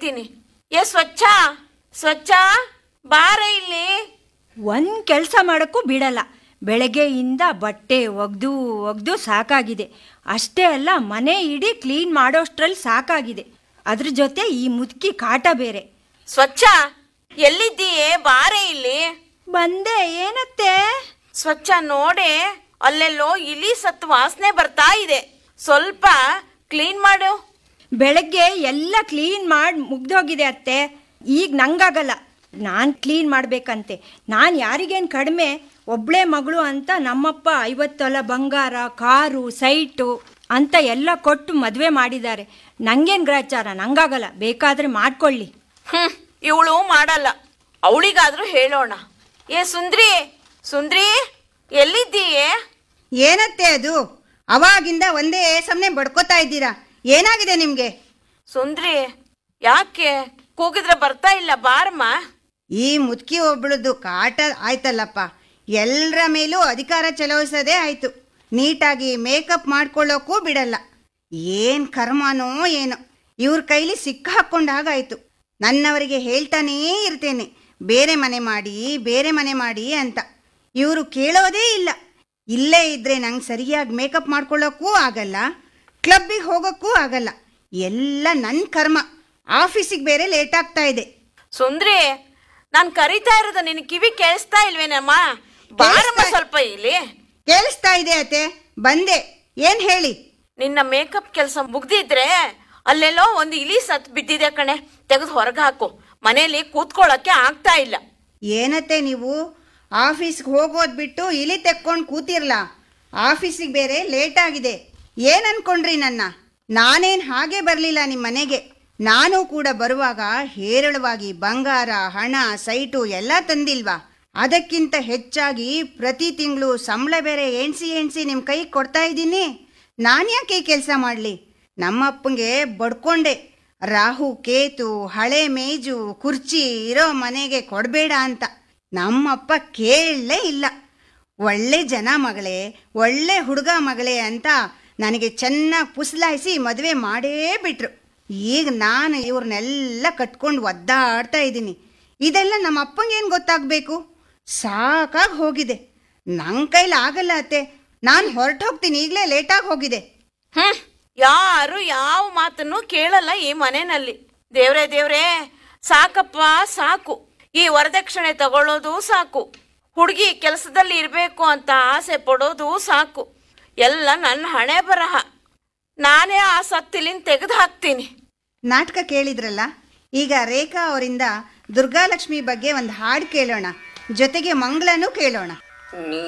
ಮಾಡ್ತೀನಿ ಏ ಸ್ವಚ್ಛ ಸ್ವಚ್ಛ ಬಾರ ಇಲ್ಲಿ ಒಂದು ಕೆಲಸ ಮಾಡೋಕ್ಕೂ ಬಿಡಲ್ಲ ಬೆಳಗ್ಗೆಯಿಂದ ಬಟ್ಟೆ ಒಗ್ದು ಒಗ್ದು ಸಾಕಾಗಿದೆ ಅಷ್ಟೇ ಅಲ್ಲ ಮನೆ ಇಡೀ ಕ್ಲೀನ್ ಮಾಡೋಷ್ಟ್ರಲ್ಲಿ ಸಾಕಾಗಿದೆ ಅದ್ರ ಜೊತೆ ಈ ಮುದುಕಿ ಕಾಟ ಬೇರೆ ಸ್ವಚ್ಛ ಎಲ್ಲಿದ್ದೀಯೇ ಬಾರೆ ಇಲ್ಲಿ ಬಂದೆ ಏನತ್ತೆ ಸ್ವಚ್ಛ ನೋಡೆ ಅಲ್ಲೆಲ್ಲೋ ಇಲಿ ಸತ್ತು ವಾಸನೆ ಬರ್ತಾ ಇದೆ ಸ್ವಲ್ಪ ಕ್ಲೀನ್ ಮಾಡು ಬೆಳಗ್ಗೆ ಎಲ್ಲ ಕ್ಲೀನ್ ಮಾಡಿ ಮುಗ್ದೋಗಿದೆ ಅತ್ತೆ ಈಗ ನಂಗಾಗಲ್ಲ ನಾನು ಕ್ಲೀನ್ ಮಾಡಬೇಕಂತೆ ನಾನು ಯಾರಿಗೇನು ಕಡಿಮೆ ಒಬ್ಳೇ ಮಗಳು ಅಂತ ನಮ್ಮಪ್ಪ ಐವತ್ತು ತೊಲ ಬಂಗಾರ ಕಾರು ಸೈಟು ಅಂತ ಎಲ್ಲ ಕೊಟ್ಟು ಮದುವೆ ಮಾಡಿದ್ದಾರೆ ನಂಗೇನು ಗ್ರಾಚಾರ ನಂಗಾಗಲ್ಲ ಬೇಕಾದರೆ ಮಾಡ್ಕೊಳ್ಳಿ ಹ್ಮ್ ಇವಳು ಮಾಡಲ್ಲ ಅವಳಿಗಾದ್ರೂ ಹೇಳೋಣ ಏ ಸುಂದ್ರಿ ಸುಂದ್ರಿ ಎಲ್ಲಿದ್ದೀಯೇ ಏನತ್ತೆ ಅದು ಅವಾಗಿಂದ ಒಂದೇ ಸಮನೆ ಬಡ್ಕೋತಾ ಇದ್ದೀರಾ ಏನಾಗಿದೆ ನಿಮ್ಗೆ ಸುಂದ್ರಿ ಯಾಕೆ ಕೂಗಿದ್ರೆ ಬರ್ತಾ ಇಲ್ಲ ಬಾರಮ್ಮ ಈ ಮುದುಕಿ ಒಬ್ಳದ್ದು ಕಾಟ ಆಯ್ತಲ್ಲಪ್ಪ ಎಲ್ಲರ ಮೇಲೂ ಅಧಿಕಾರ ಚಲಾಯಿಸೋದೇ ಆಯ್ತು ನೀಟಾಗಿ ಮೇಕಪ್ ಮಾಡ್ಕೊಳ್ಳೋಕ್ಕೂ ಬಿಡಲ್ಲ ಏನ್ ಕರ್ಮನೋ ಏನೋ ಇವ್ರ ಕೈಲಿ ಸಿಕ್ಕಾಕೊಂಡಾಗಾಯ್ತು ನನ್ನವರಿಗೆ ಹೇಳ್ತಾನೇ ಇರ್ತೇನೆ ಬೇರೆ ಮನೆ ಮಾಡಿ ಬೇರೆ ಮನೆ ಮಾಡಿ ಅಂತ ಇವರು ಕೇಳೋದೇ ಇಲ್ಲ ಇಲ್ಲೇ ಇದ್ರೆ ನಂಗೆ ಸರಿಯಾಗಿ ಮೇಕಪ್ ಮಾಡ್ಕೊಳ್ಳೋಕ್ಕೂ ಆಗಲ್ಲ ಕ್ಲಬ್ಬಿಗೆ ಹೋಗೋಕ್ಕೂ ಆಗಲ್ಲ ಎಲ್ಲ ನನ್ನ ಕರ್ಮ ಆಫೀಸಿಗೆ ಬೇರೆ ಲೇಟ್ ಆಗ್ತಾ ಇದೆ ಸುಂದ್ರಿ ನಾನ್ ಕರಿತಾ ಇರೋದು ನಿನ್ ಕಿವಿ ಕೇಳಿಸ್ತಾ ಇಲ್ವೇನಮ್ಮ ಬಾರಮ್ಮ ಕೇಳಿಸ್ತಾ- ಸ್ವಲ್ಪ ಇಲ್ಲಿ ಕೇಳಿಸ್ತಾ ಇದೆ ಅತ್ತೆ ಬಂದೆ ಏನ್ ಹೇಳಿ ನಿನ್ನ ಮೇಕಪ್ ಕೆಲಸ ಮುಗ್ದಿದ್ರೆ ಅಲ್ಲೆಲ್ಲೋ ಒಂದು ಇಲಿ ಸತ್ ಬಿದ್ದಿದೆ ಕಣೆ ತೆಗೆದು ಹೊರಗೆ ಹಾಕು ಮನೇಲಿ ಕೂತ್ಕೊಳ್ಳಕ್ಕೆ ಆಗ್ತಾ ಇಲ್ಲ ಏನತ್ತೆ ನೀವು ಆಫೀಸ್ಗೆ ಹೋಗೋದ್ ಬಿಟ್ಟು ಇಲಿ ತೆಕ್ಕೊಂಡು ಕೂತಿರ್ಲ ಆಫೀಸಿಗೆ ಬೇರೆ ಲೇಟ್ ಆಗಿದೆ ಏನ್ ಅನ್ಕೊಂಡ್ರಿ ನನ್ನ ನಾನೇನ್ ಹಾಗೆ ಬರಲಿಲ್ಲ ನಿಮ್ಮ ಮನೆಗೆ ನಾನು ಕೂಡ ಬರುವಾಗ ಹೇರಳವಾಗಿ ಬಂಗಾರ ಹಣ ಸೈಟು ಎಲ್ಲ ತಂದಿಲ್ವಾ ಅದಕ್ಕಿಂತ ಹೆಚ್ಚಾಗಿ ಪ್ರತಿ ತಿಂಗಳು ಸಂಬಳ ಬೇರೆ ಎಣ್ಸಿ ಎಣ್ಸಿ ನಿಮ್ಮ ಕೈ ಕೊಡ್ತಾ ಇದ್ದೀನಿ ನಾನು ಯಾಕೆ ಈ ಕೆಲಸ ಮಾಡಲಿ ನಮ್ಮಪ್ಪಂಗೆ ಬಡ್ಕೊಂಡೆ ರಾಹು ಕೇತು ಹಳೆ ಮೇಜು ಕುರ್ಚಿ ಇರೋ ಮನೆಗೆ ಕೊಡಬೇಡ ಅಂತ ನಮ್ಮಪ್ಪ ಕೇಳಲೇ ಇಲ್ಲ ಒಳ್ಳೆ ಜನ ಮಗಳೇ ಒಳ್ಳೆ ಹುಡುಗ ಮಗಳೇ ಅಂತ ನನಗೆ ಚೆನ್ನಾಗಿ ಪುಸ್ಲಾಯಿಸಿ ಮದುವೆ ಮಾಡೇ ಬಿಟ್ರು ಈಗ ನಾನು ಇವ್ರನ್ನೆಲ್ಲ ಕಟ್ಕೊಂಡು ಒದ್ದಾಡ್ತಾ ಇದ್ದೀನಿ ಇದೆಲ್ಲ ನಮ್ಮ ಅಪ್ಪಂಗೇನು ಗೊತ್ತಾಗಬೇಕು ಸಾಕಾಗಿ ಹೋಗಿದೆ ನನ್ನ ಕೈಲಿ ಆಗಲ್ಲ ಅತ್ತೆ ನಾನು ಹೊರಟು ಹೋಗ್ತೀನಿ ಈಗಲೇ ಲೇಟಾಗಿ ಹೋಗಿದೆ ಹ್ಮ್ ಯಾರು ಯಾವ ಮಾತನ್ನು ಕೇಳಲ್ಲ ಈ ಮನೆಯಲ್ಲಿ ದೇವ್ರೇ ದೇವ್ರೇ ಸಾಕಪ್ಪ ಸಾಕು ಈ ವರದಕ್ಷಿಣೆ ತಗೊಳ್ಳೋದು ಸಾಕು ಹುಡುಗಿ ಕೆಲಸದಲ್ಲಿ ಇರಬೇಕು ಅಂತ ಆಸೆ ಪಡೋದು ಸಾಕು ಎಲ್ಲ ನನ್ನ ಹಣೆ ಬರಹ ನಾನೇ ಆ ಸತ್ತಿಲಿಂದ ತೆಗೆದು ಹಾಕ್ತೀನಿ ನಾಟಕ ಕೇಳಿದ್ರಲ್ಲ ಈಗ ರೇಖಾ ಅವರಿಂದ ದುರ್ಗಾಲಕ್ಷ್ಮಿ ಬಗ್ಗೆ ಒಂದು ಹಾಡು ಕೇಳೋಣ ಜೊತೆಗೆ ಮಂಗಳನೂ ಕೇಳೋಣ ನೀ